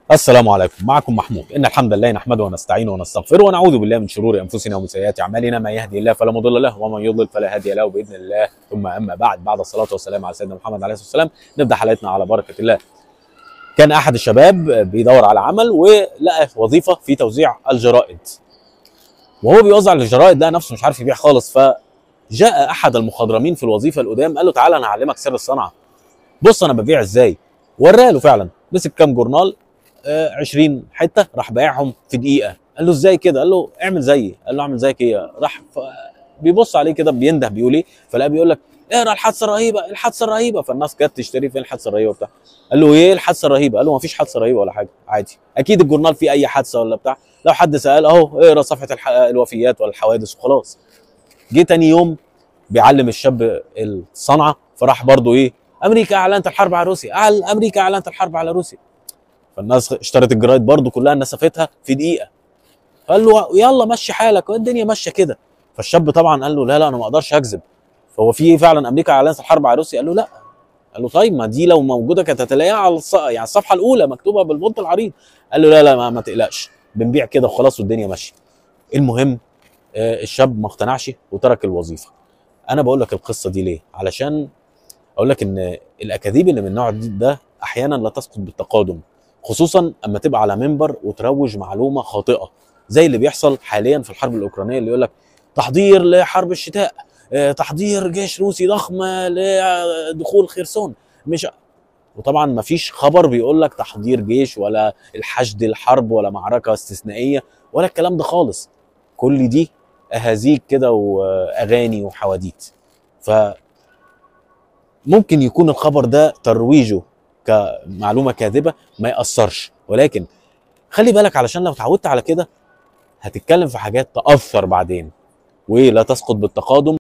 السلام عليكم معكم محمود ان الحمد لله نحمده ونستعينه ونستغفره ونعوذ بالله من شرور انفسنا ومن سيئات اعمالنا ما يهدي الله فلا مضل له ومن يضلل فلا هادي له باذن الله ثم اما بعد بعد الصلاه والسلام على سيدنا محمد عليه الصلاه والسلام نبدا حلقتنا على بركه الله كان احد الشباب بيدور على عمل ولقى وظيفه في توزيع الجرائد وهو بيوزع الجرائد لقى نفسه مش عارف يبيع خالص فجاء احد المخضرمين في الوظيفه القدام قال له تعالى انا هعلمك سر الصنعه بص انا ببيع ازاي وراله فعلا مسك كام جورنال آه، 20 حته راح بايعهم في دقيقه قال له ازاي كده قال له اعمل زيي قال له اعمل زيك ايه راح ف... بيبص عليه كده بينده بيقول ايه فلاقيه بيقول لك اقرا الحادثه الرهيبه الحادثه الرهيبه فالناس جت تشتري فين الحادثه الرهيبه بتاع قال له ايه الحادثه الرهيبه قال له ما فيش حادثه رهيبه ولا حاجه عادي اكيد الجورنال فيه اي حادثه ولا بتاع لو حد سال اهو اقرا صفحه الح... الوفيات ولا الحوادث وخلاص جه تاني يوم بيعلم الشاب الصنعه فراح برضه ايه امريكا اعلنت الحرب على روسيا أعل- امريكا اعلنت الحرب على روسيا فالناس اشترت الجرايد برضو كلها نسفتها في دقيقه قال له يلا مشي حالك والدنيا ماشيه كده فالشاب طبعا قال له لا لا انا ما اقدرش اكذب فهو في فعلا امريكا اعلنت الحرب على روسيا قال له لا قال له طيب ما دي لو موجوده كانت هتلاقيها على الص... يعني الصفحه الاولى مكتوبه بالبنط العريض قال له لا لا ما, ما تقلقش بنبيع كده وخلاص والدنيا ماشيه المهم آه، الشاب ما اقتنعش وترك الوظيفه انا بقول لك القصه دي ليه علشان اقول لك ان الاكاذيب اللي من النوع دي- ده احيانا لا تسقط بالتقادم خصوصا اما تبقى على منبر وتروج معلومه خاطئه زي اللي بيحصل حاليا في الحرب الاوكرانيه اللي يقول لك تحضير لحرب الشتاء آه، تحضير جيش روسي ضخم لدخول خرسون مش وطبعا ما فيش خبر بيقول لك تحضير جيش ولا الحشد الحرب ولا معركه استثنائيه ولا الكلام ده خالص كل دي اهازيج كده واغاني وحواديت ف ممكن يكون الخبر ده ترويجه كمعلومه كاذبه ما ياثرش ولكن خلي بالك علشان لو اتعودت على كده هتتكلم في حاجات تاثر بعدين ولا تسقط بالتقادم